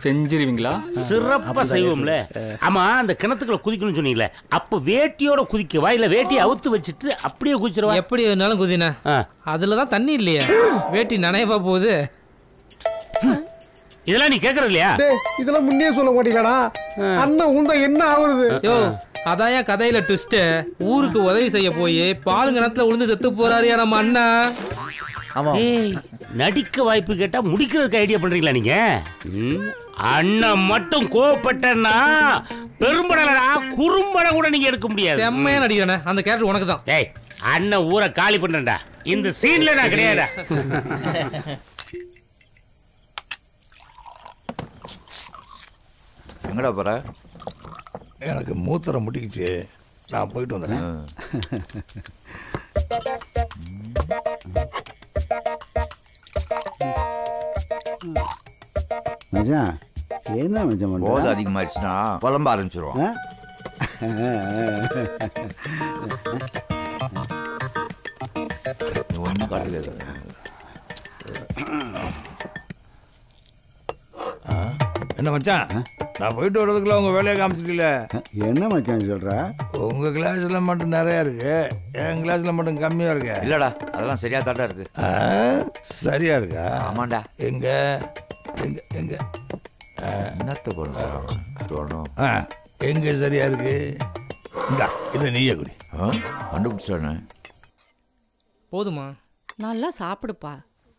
செஞ்சிருவீங்களா சிறப்பா செய்வோம்ல ஆமா அந்த கிணத்துக்குள்ள குதிக்கணும்னு சொன்னீங்களே அப்ப வேட்டியோட குதிக்கவா இல்ல வேட்டியை அவுத்து வச்சுட்டு அப்படியே குதிச்சிருவா எப்படி வேணாலும் குதினே அதுல தான் தண்ணி இல்லையே வேட்டி நனையவா போகுது இதெல்லாம் நீ கேக்குறது இல்லையா டேய் இதெல்லாம் முன்னே சொல்ல மாட்டீங்களாடா அண்ணன் உந்த என்ன ஆகுறது யோ அதாயா கதையில ட்விஸ்ட் ஊருக்கு உதவி செய்ய போய் பால் கிணத்துல விழுந்து செத்து போறாருயா நம்ம அண்ணா ஏய், நடிக்க வாய்ப்பு கேட்டா முடிக்கிறதுக்கு ஐடியா பண்றீங்களா நீங்க ம், அண்ணன் மட்டும் கோவப்பட்டன்னா பெரும்படலடா குறும்படம் கூட நீங்க எடுக்க முடியாது செம்மையா நடிக்கிறேனே அந்த கேரக்டர் உனக்கு தான் டேய் அண்ணன் ஊரை காலி பண்ணேன்டா இந்த சீன்ல நான் கிடையாதா எங்கடா போற எனக்கு மூத்திரம் முட்டிக்கிச்சு நான் போயிட்டு வந்துடுறேன் மச்சான் என்ன மச்சான் பண்ற? போதை அதிகமாயிடுச்சுன்னா புலம்ப ஆரம்பிச்சிருவோம் ஆ? ஒன்றும் காட்டுது என்ன மச்சான் நான் போயிட்டு வர்றதுக்குள்ள உங்க வேலையை காமிச்சிட்டீங்கள என்ன மச்சான் சொல்ற உங்க கிளாஸ்ல மட்டும் நிறைய இருக்கு என் கிளாஸ்ல மட்டும் கம்மியா இருக்கு இல்லடா அதெல்லாம் சரியா தாட்டா இருக்கு ஆ, சரியா இருக்கா ஆமாண்டா எங்க எங்க எங்க என்னத்த பண்ணுறோம் ஆ, எங்க சரியா இருக்கு இந்தா இதை நீயே குடி கண்டுபிடிச்சானே போதுமா நல்லா சாப்பிடுப்பா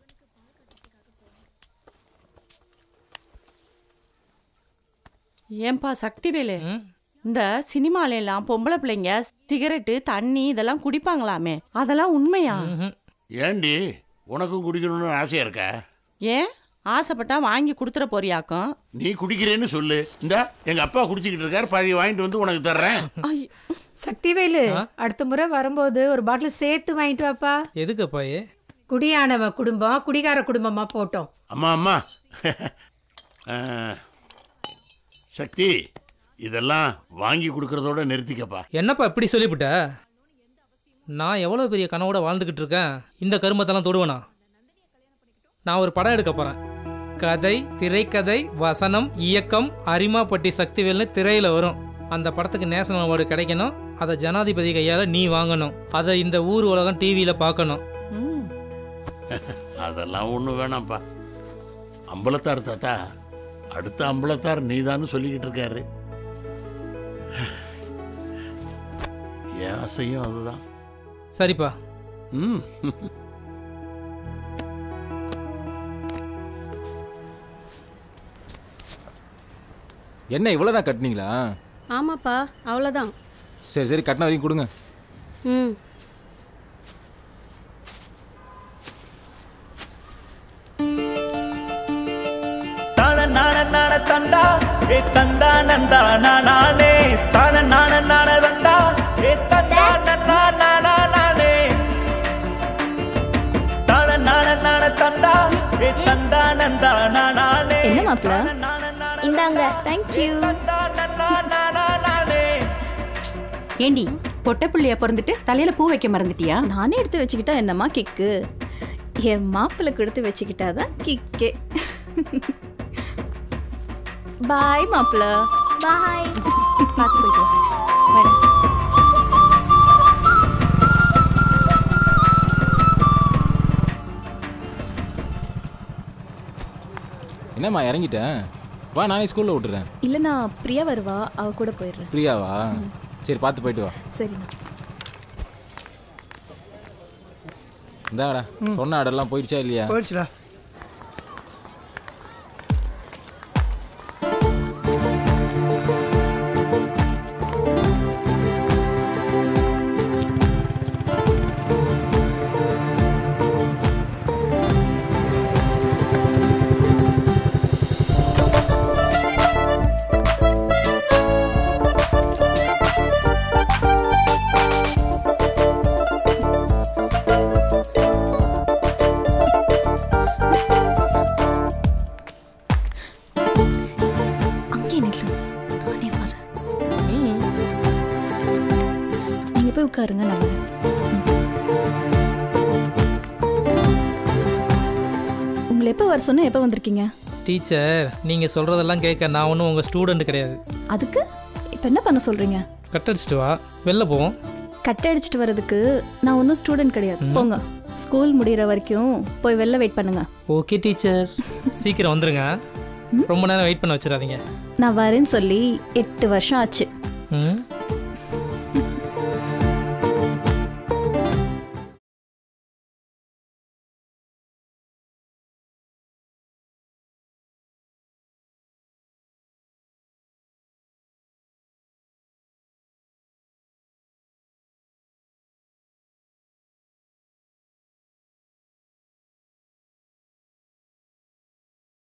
ஏன்பா சக்திவேலு இந்த சினிமால எல்லாம் பொம்பளை பிள்ளைங்க சிகரெட்டு தண்ணி இதெல்லாம் குடிப்பாங்களாமே அதெல்லாம் உண்மையா ஏண்டி உனக்கும் குடிக்கணும்னு ஆசையா இருக்கா ஏன் ஆசைப்பட்டா வாங்கி கொடுத்துற போறியாக்கும் நீ குடிக்கிறேன்னு சொல்லு இந்த எங்க அப்பா குடிச்சிக்கிட்டு இருக்காரு பாதி வாங்கிட்டு வந்து உனக்கு தர்றேன் சக்திவேலு அடுத்த முறை வரும்போது ஒரு பாட்டில் சேர்த்து வாங்கிட்டு வாப்பா எதுக்கு அப்பாயே குடியானவ குடும்பம் குடிகார குடும்பமா போட்டோம் அம்மா அம்மா ஆ, சக்தி இதெல்லாம் வாங்கி கொடுக்கறதோட நிறுத்திக்கப்பா என்னப்பா இப்படி சொல்லிவிட்ட நான் எவ்வளோ பெரிய கனவோட வாழ்ந்துக்கிட்டு இருக்கேன் இந்த கருமத்தெல்லாம் தொடுவேனா நான் ஒரு படம் எடுக்க போகிறேன் கதை திரைக்கதை வசனம் இயக்கம் அரிமாப்பட்டி சக்திவேல்னு திரையில் வரும் அந்த படத்துக்கு நேஷனல் அவார்டு கிடைக்கணும் அதை ஜனாதிபதி கையால் நீ வாங்கணும் அதை இந்த ஊர் உலகம் டிவியில் பார்க்கணும் அதெல்லாம் ஒன்றும் வேணாம்ப்பா அம்பலத்தார் தாத்தா அடுத்த அம்பலத்தார் நீதான்னு சொல்லிக்கிட்டு இருக்காரு என் ஆசையும் அதுதான் சரிப்பா ம் என்ன இவ்வளோதான் கட்டினீங்களா ஆமாப்பா அவ்வளோதான் சரி சரி கட்டின வரைக்கும் கொடுங்க ம் தான நான நான தந்தா ஏ தந்தா நந்தா நானே தான நான நான தந்தா ஏ தந்தா நன்னா நானா நானே தான நான நான தந்தா ஏ தந்தா நந்தா நானே என்ன மாப்பிள இந்தாங்க தேங்க்யூ ஏண்டி பொட்டை பிள்ளைய பிறந்துட்டு தலையில பூ வைக்க மறந்துட்டியா நானே எடுத்து வச்சுக்கிட்டா என்னம்மா கிக்கு என் மாப்பிள்ளை கொடுத்து வச்சுக்கிட்டாதான் கிக்கே பாய் மாப்பிள்ள பாய் பார்த்து போயிட்டு வா. வாடா. என்னம்மா இறங்கிட்டேன் வா நானே ஸ்கூலில் விட்டுறேன் இல்ல நான் பிரியா வருவா அவ கூட போயிடுறேன் ஃப்ரீயாவா சரி பார்த்து போயிட்டு வா சரிண்ணா இந்தாடா ம். சொன்ன ஆடெல்லாம் போயிடுச்சா இல்லையா போயிடுச்சுடா அங்கே நில்லு நானே வரேன் நீங்க போய் உட்காருங்க நான் வரேன் உங்களை எப்போ வர சொன்ன எப்போ வந்திருக்கீங்க டீச்சர் நீங்கள் சொல்கிறதெல்லாம் கேட்க நான் ஒன்றும் உங்கள் ஸ்டூடெண்ட் கிடையாது அதுக்கு இப்போ என்ன பண்ண சொல்கிறீங்க கட் அடிச்சிட்டு வா வெளில போவோம் கட்டை அடிச்சிட்டு வர்றதுக்கு நான் ஒன்றும் ஸ்டூடெண்ட் கிடையாது போங்க ஸ்கூல் முடிகிற வரைக்கும் போய் வெளில வெயிட் பண்ணுங்க ஓகே டீச்சர் சீக்கிரம் வந்துருங்க ரொம்ப நேரம் வெயிட் பண்ண வச்சிடாதீங்க நான் வரேன்னு சொல்லி எட்டு வருஷம் ஆச்சு ம்